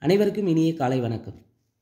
அனைவருக்கும் இனிய காலை வணக்கம்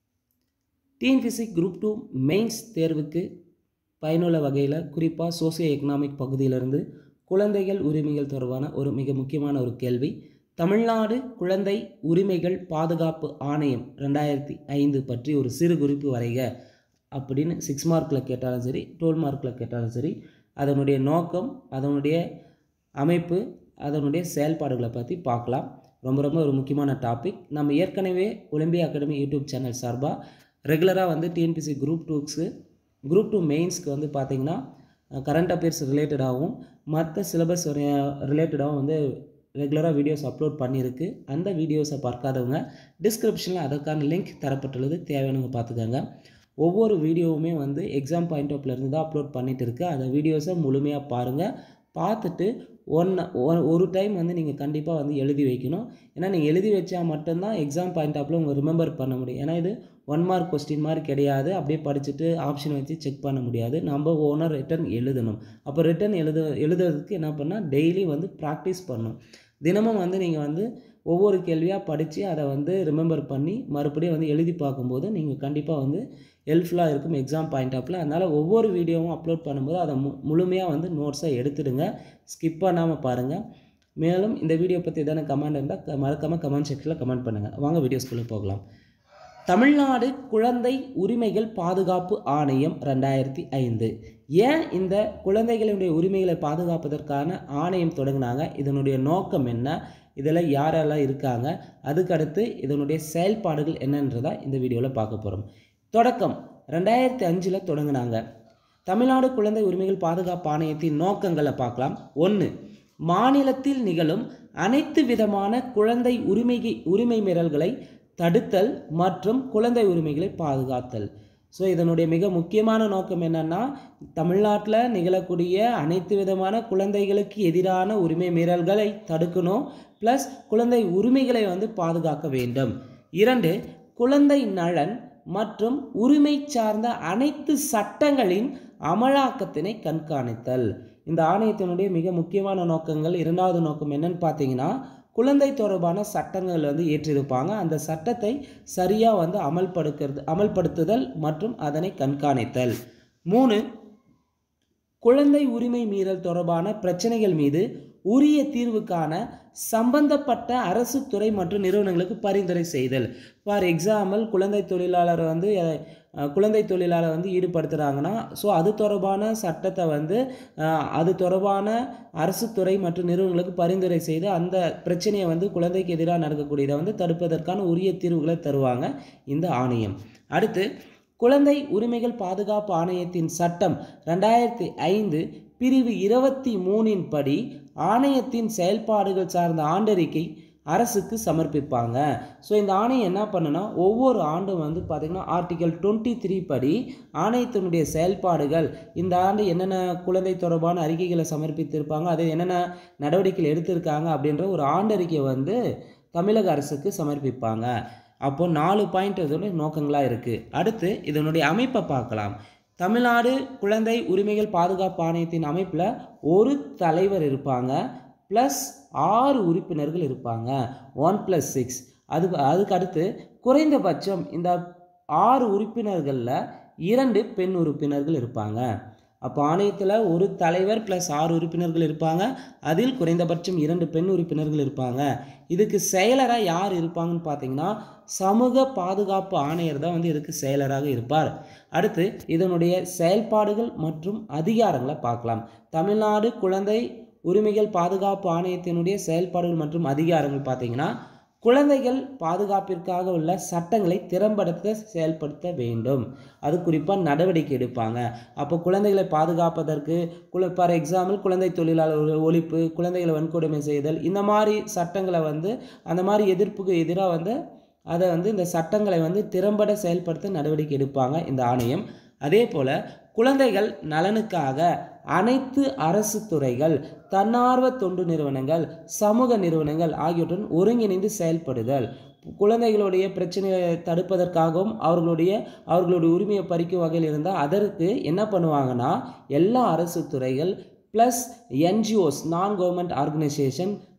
டிஎன்பிசி குரூப் டூ மெயின்ஸ் தேர்வுக்கு பயனுள்ள வகையில் குறிப்பாக சோசியோ எக்கனாமிக் பகுதியிலிருந்து குழந்தைகள் உரிமைகள் தொடர்பான ஒரு மிக முக்கியமான ஒரு கேள்வி தமிழ்நாடு குழந்தை உரிமைகள் பாதுகாப்பு ஆணையம் ரெண்டாயிரத்தி ஐந்து பற்றி ஒரு சிறு குறிப்பு வரைக அப்படின்னு சிக்ஸ் மார்க்கில் கேட்டாலும் சரி டுவெல் மார்க்கில் கேட்டாலும் சரி அதனுடைய நோக்கம் அதனுடைய அமைப்பு அதனுடைய செயல்பாடுகளை பற்றி பார்க்கலாம் ரொம்ப ரொம்ப ஒரு முக்கியமான டாபிக் நம்ம ஏற்கனவே ஒலிம்பியா அகாடமி யூடியூப் சேனல் சார்பாக ரெகுலராக வந்து டிஎன்பிசி குரூப் டூக்ஸு குரூப் டூ மெயின்ஸ்க்கு வந்து பார்த்திங்கன்னா கரண்ட் அஃபேர்ஸ் ரிலேட்டடாகவும் மற்ற சிலபஸ் ரிலேட்டடாகவும் வந்து ரெகுலராக வீடியோஸ் அப்லோட் பண்ணியிருக்கு அந்த வீடியோஸை பார்க்காதவங்க டிஸ்கிரிப்ஷனில் அதற்கான லிங்க் தரப்பட்டுள்ளது தேவையானவங்க பார்த்துக்கோங்க ஒவ்வொரு வீடியோவுமே வந்து எக்ஸாம் பாயிண்ட் ஆஃப்லேருந்து தான் அப்லோட் பண்ணிகிட்டு இருக்கு அந்த வீடியோஸை முழுமையாக பாருங்கள் பார்த்துட்டு ஒன் ஒரு டைம் வந்து நீங்கள் கண்டிப்பாக வந்து எழுதி வைக்கணும் ஏன்னா நீங்கள் எழுதி வச்சா மட்டும்தான் எக்ஸாம் பாயிண்ட் ஆஃபில் உங்கள் ரிமெம்பர் பண்ண முடியும் ஏன்னா இது ஒன் மார்க் கொஸ்டின் மாதிரி கிடையாது அப்படியே படிச்சுட்டு ஆப்ஷன் வச்சு செக் பண்ண முடியாது நம்ம ஓனர் ரிட்டன் எழுதணும் அப்போ ரிட்டன் எழுத எழுதுறதுக்கு என்ன பண்ணால் டெய்லி வந்து ப்ராக்டிஸ் பண்ணணும் தினமும் வந்து நீங்கள் வந்து ஒவ்வொரு கேள்வியாக படித்து அதை வந்து ரிமெம்பர் பண்ணி மறுபடியும் வந்து எழுதி பார்க்கும்போது நீங்கள் கண்டிப்பாக வந்து ஹெல்ப்ஃபுல்லாக இருக்கும் எக்ஸாம் பாயிண்ட் ஆஃபில் அதனால் ஒவ்வொரு வீடியோவும் அப்லோட் பண்ணும்போது அதை மு முழுமையாக வந்து நோட்ஸை எடுத்துடுங்க ஸ்கிப் பண்ணாமல் பாருங்கள் மேலும் இந்த வீடியோ பற்றி எதனா கமெண்ட் இருந்தால் மறக்காமல் கமெண்ட் செக்ஷனில் கமெண்ட் பண்ணுங்கள் வாங்க வீடியோஸ்குள்ளே போகலாம் தமிழ்நாடு குழந்தை உரிமைகள் பாதுகாப்பு ஆணையம் ரெண்டாயிரத்தி ஐந்து ஏன் இந்த குழந்தைகளுடைய உரிமைகளை பாதுகாப்பதற்கான ஆணையம் தொடங்கினாங்க இதனுடைய நோக்கம் என்ன இதில் யாரெல்லாம் இருக்காங்க அதுக்கடுத்து இதனுடைய செயல்பாடுகள் என்னன்றதை இந்த வீடியோவில் பார்க்க போகிறோம் தொடக்கம் ரெண்டாயிரத்தி அஞ்சில் தொடங்கினாங்க தமிழ்நாடு குழந்தை உரிமைகள் பாதுகாப்பு ஆணையத்தின் நோக்கங்களை பார்க்கலாம் ஒன்று மாநிலத்தில் நிகழும் அனைத்து விதமான குழந்தை உரிமை உரிமை மீறல்களை தடுத்தல் மற்றும் குழந்தை உரிமைகளை பாதுகாத்தல் ஸோ இதனுடைய மிக முக்கியமான நோக்கம் என்னென்னா தமிழ்நாட்டில் நிகழக்கூடிய அனைத்து விதமான குழந்தைகளுக்கு எதிரான உரிமை மீறல்களை தடுக்கணும் ப்ளஸ் குழந்தை உரிமைகளை வந்து பாதுகாக்க வேண்டும் இரண்டு குழந்தை நலன் மற்றும் உரிமை சார்ந்த அனைத்து சட்டங்களின் அமலாக்கத்தினை கண்காணித்தல் இந்த ஆணையத்தினுடைய மிக முக்கியமான நோக்கங்கள் இரண்டாவது நோக்கம் என்னன்னு பார்த்தீங்கன்னா குழந்தை தொடர்பான சட்டங்கள் வந்து ஏற்றிருப்பாங்க அந்த சட்டத்தை சரியாக வந்து அமல்படுக்கிறது அமல்படுத்துதல் மற்றும் அதனை கண்காணித்தல் மூணு குழந்தை உரிமை மீறல் தொடர்பான பிரச்சனைகள் மீது உரிய தீர்வுக்கான சம்பந்தப்பட்ட அரசு துறை மற்றும் நிறுவனங்களுக்கு பரிந்துரை செய்தல் ஃபார் எக்ஸாம்பிள் குழந்தை தொழிலாளர் வந்து குழந்தை தொழிலாளர் வந்து ஈடுபடுத்துகிறாங்கன்னா ஸோ அது தொடர்பான சட்டத்தை வந்து அது தொடர்பான அரசு துறை மற்றும் நிறுவனங்களுக்கு பரிந்துரை செய்து அந்த பிரச்சனையை வந்து குழந்தைக்கு எதிராக நடக்கக்கூடியதை வந்து தடுப்பதற்கான உரிய தீர்வுகளை தருவாங்க இந்த ஆணையம் அடுத்து குழந்தை உரிமைகள் பாதுகாப்பு ஆணையத்தின் சட்டம் ரெண்டாயிரத்தி ஐந்து பிரிவு இருபத்தி மூணின் படி ஆணையத்தின் செயல்பாடுகள் சார்ந்த ஆண்டறிக்கை அரசுக்கு சமர்ப்பிப்பாங்க ஸோ இந்த ஆணையம் என்ன பண்ணுன்னா ஒவ்வொரு ஆண்டும் வந்து பார்த்திங்கன்னா ஆர்டிகல் டுவெண்ட்டி த்ரீ படி ஆணையத்தினுடைய செயல்பாடுகள் இந்த ஆண்டு என்னென்ன குழந்தை தொடர்பான அறிக்கைகளை சமர்ப்பித்திருப்பாங்க அது என்னென்ன நடவடிக்கைகள் எடுத்திருக்காங்க அப்படின்ற ஒரு ஆண்டறிக்கை வந்து தமிழக அரசுக்கு சமர்ப்பிப்பாங்க அப்போது நாலு பாயிண்ட் இதோடைய நோக்கங்களாக இருக்குது அடுத்து இதனுடைய அமைப்பை பார்க்கலாம் தமிழ்நாடு குழந்தை உரிமைகள் பாதுகாப்பு ஆணையத்தின் அமைப்பில் ஒரு தலைவர் இருப்பாங்க ப்ளஸ் ஆறு உறுப்பினர்கள் இருப்பாங்க ஒன் ப்ளஸ் சிக்ஸ் அதுக்கு அதுக்கு அடுத்து குறைந்தபட்சம் இந்த ஆறு உறுப்பினர்களில் இரண்டு பெண் உறுப்பினர்கள் இருப்பாங்க அப்போ ஆணையத்தில் ஒரு தலைவர் ப்ளஸ் ஆறு உறுப்பினர்கள் இருப்பாங்க அதில் குறைந்தபட்சம் இரண்டு பெண் உறுப்பினர்கள் இருப்பாங்க இதுக்கு செயலராக யார் இருப்பாங்கன்னு பார்த்தீங்கன்னா சமூக பாதுகாப்பு ஆணையர் தான் வந்து இதுக்கு செயலராக இருப்பார் அடுத்து இதனுடைய செயல்பாடுகள் மற்றும் அதிகாரங்களை பார்க்கலாம் தமிழ்நாடு குழந்தை உரிமைகள் பாதுகாப்பு ஆணையத்தினுடைய செயல்பாடுகள் மற்றும் அதிகாரங்கள் பார்த்தீங்கன்னா குழந்தைகள் பாதுகாப்பிற்காக உள்ள சட்டங்களை திறம்படுத்த செயல்படுத்த வேண்டும் அது குறிப்பாக நடவடிக்கை எடுப்பாங்க அப்போ குழந்தைகளை பாதுகாப்பதற்கு குல ஃபார் எக்ஸாம்பிள் குழந்தை தொழிலாளர் ஒழிப்பு குழந்தைகளை வன்கொடுமை செய்தல் இந்த மாதிரி சட்டங்களை வந்து அந்த மாதிரி எதிர்ப்புக்கு எதிராக வந்து அதை வந்து இந்த சட்டங்களை வந்து திறம்பட செயல்படுத்த நடவடிக்கை எடுப்பாங்க இந்த ஆணையம் அதே போல் குழந்தைகள் நலனுக்காக அனைத்து அரசு துறைகள் தன்னார்வ தொண்டு நிறுவனங்கள் சமூக நிறுவனங்கள் ஆகியவற்றுடன் ஒருங்கிணைந்து செயல்படுதல் குழந்தைகளுடைய பிரச்சனையை தடுப்பதற்காகவும் அவர்களுடைய அவர்களுடைய உரிமையை பறிக்கும் வகையில் இருந்தால் அதற்கு என்ன பண்ணுவாங்கன்னா எல்லா அரசு துறைகள் plus NGOs non government organisation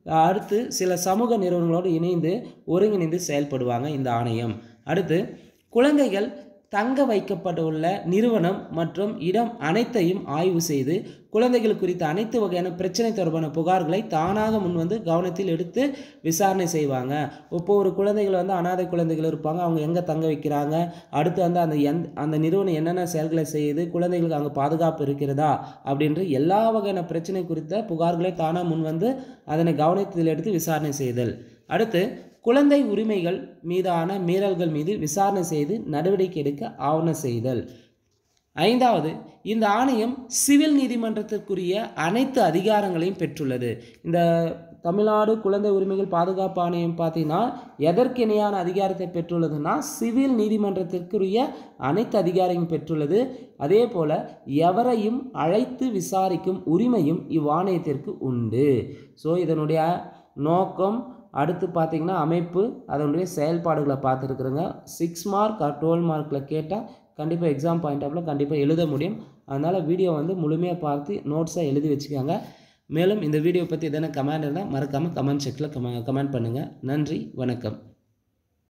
அடுத்து சில சமூக நிறுவனங்களோடு இணைந்து ஒருங்கிணைந்து செயல்படுவாங்க இந்த ஆணையம் அடுத்து குழந்தைகள் தங்க வைக்கப்பட்டுள்ள நிறுவனம் மற்றும் இடம் அனைத்தையும் ஆய்வு செய்து குழந்தைகள் குறித்த அனைத்து வகையான பிரச்சனை தொடர்பான புகார்களை தானாக முன்வந்து கவனத்தில் எடுத்து விசாரணை செய்வாங்க இப்போ ஒரு குழந்தைகள் வந்து அனாதை குழந்தைகள் இருப்பாங்க அவங்க எங்கே தங்க வைக்கிறாங்க அடுத்து வந்து அந்த எந் அந்த நிறுவனம் என்னென்ன செயல்களை செய்யுது குழந்தைகளுக்கு அங்கே பாதுகாப்பு இருக்கிறதா அப்படின்ற எல்லா வகையான பிரச்சனை குறித்த புகார்களை தானாக முன்வந்து அதனை கவனத்தில் எடுத்து விசாரணை செய்தல் அடுத்து குழந்தை உரிமைகள் மீதான மீறல்கள் மீது விசாரணை செய்து நடவடிக்கை எடுக்க ஆவணம் செய்தல் ஐந்தாவது இந்த ஆணையம் சிவில் நீதிமன்றத்திற்குரிய அனைத்து அதிகாரங்களையும் பெற்றுள்ளது இந்த தமிழ்நாடு குழந்தை உரிமைகள் பாதுகாப்பு ஆணையம் பார்த்தீங்கன்னா எதற்கிணையான அதிகாரத்தை பெற்றுள்ளதுன்னா சிவில் நீதிமன்றத்திற்குரிய அனைத்து அதிகாரங்களும் பெற்றுள்ளது அதே போல் எவரையும் அழைத்து விசாரிக்கும் உரிமையும் இவ்வாணையத்திற்கு உண்டு ஸோ இதனுடைய நோக்கம் அடுத்து பார்த்தீங்கன்னா அமைப்பு அதனுடைய செயல்பாடுகளை பார்த்துருக்குறோங்க சிக்ஸ் மார்க் ஆர் டுவெல் மார்க்கில் கேட்டால் கண்டிப்பாக எக்ஸாம் பாயிண்ட் ஆஃப்ல கண்டிப்பாக எழுத முடியும் அதனால் வீடியோ வந்து முழுமையாக பார்த்து நோட்ஸாக எழுதி வச்சுக்கோங்க மேலும் இந்த வீடியோ பற்றி எதனா கமெண்ட் இருந்தால் மறக்காமல் கமெண்ட் செக்ஷனில் கமெண்ட் பண்ணுங்கள் நன்றி வணக்கம்